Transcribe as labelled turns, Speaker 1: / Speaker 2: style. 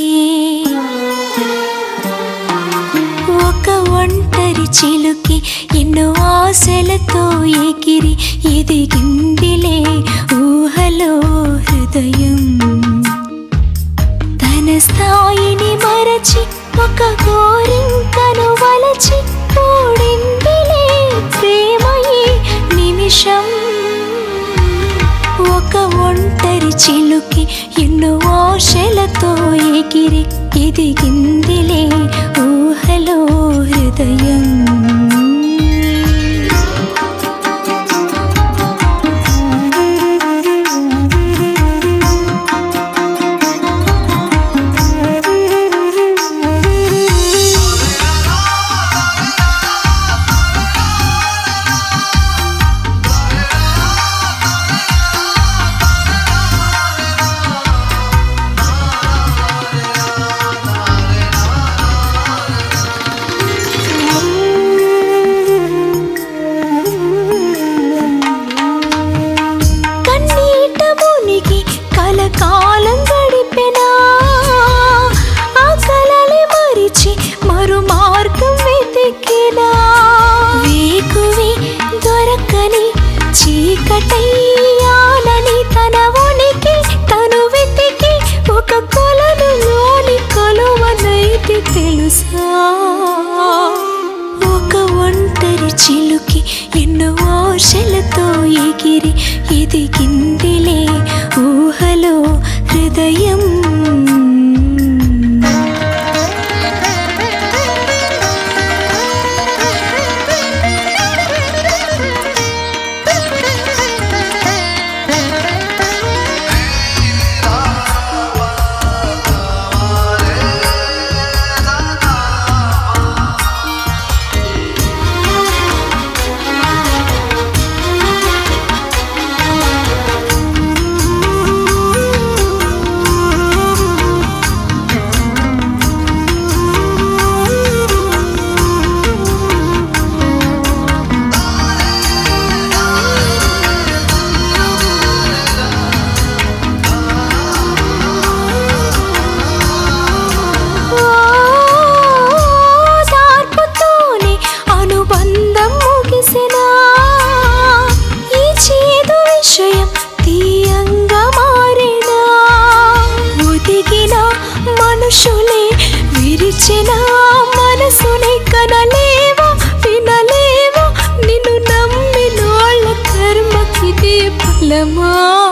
Speaker 1: ఒక ఒంటరి చిలుకి ఎన్నో ఆశలతో ఎగిరి ఎదిగిందిలే ఊహలో హృదయం తన స్థాయిని మరచి ఒక గోరింకను వలచి కూడిందిలే ప్రేమయే నిమిషం ఒక ఒంటరి చిలుకి ఎన్నో ఆశలతో ఎగిరి ఎదిగిందిలే ఊహలో హృదయం కన్నీట మునిగి కలకాలం గడిపెనా ఆ కలలే మరిచి మరు మార్గం వెతికినా వేకువి దొరకని చీకటయ్యాలని తన ఉనికి తను వెతికి ఒక కొలను లోని కొలువనైతే తెలుసా ఒక ఒంటరి చిలుకి ఎన్నో ఆశలతో ఎగిరి ఎదిగిందిలే ఊహలో హృదయం ఓ దార్పుతోనే అనుబంధం ముగిసినా ఈ చేదు విషయం తీయంగా మారినా ఒదిగిన మనుషులే విరిచిన మనసునే కనలేవా వినలేవా నిన్ను నమ్మినోళ్ళ కర్మకిదే ఫలమా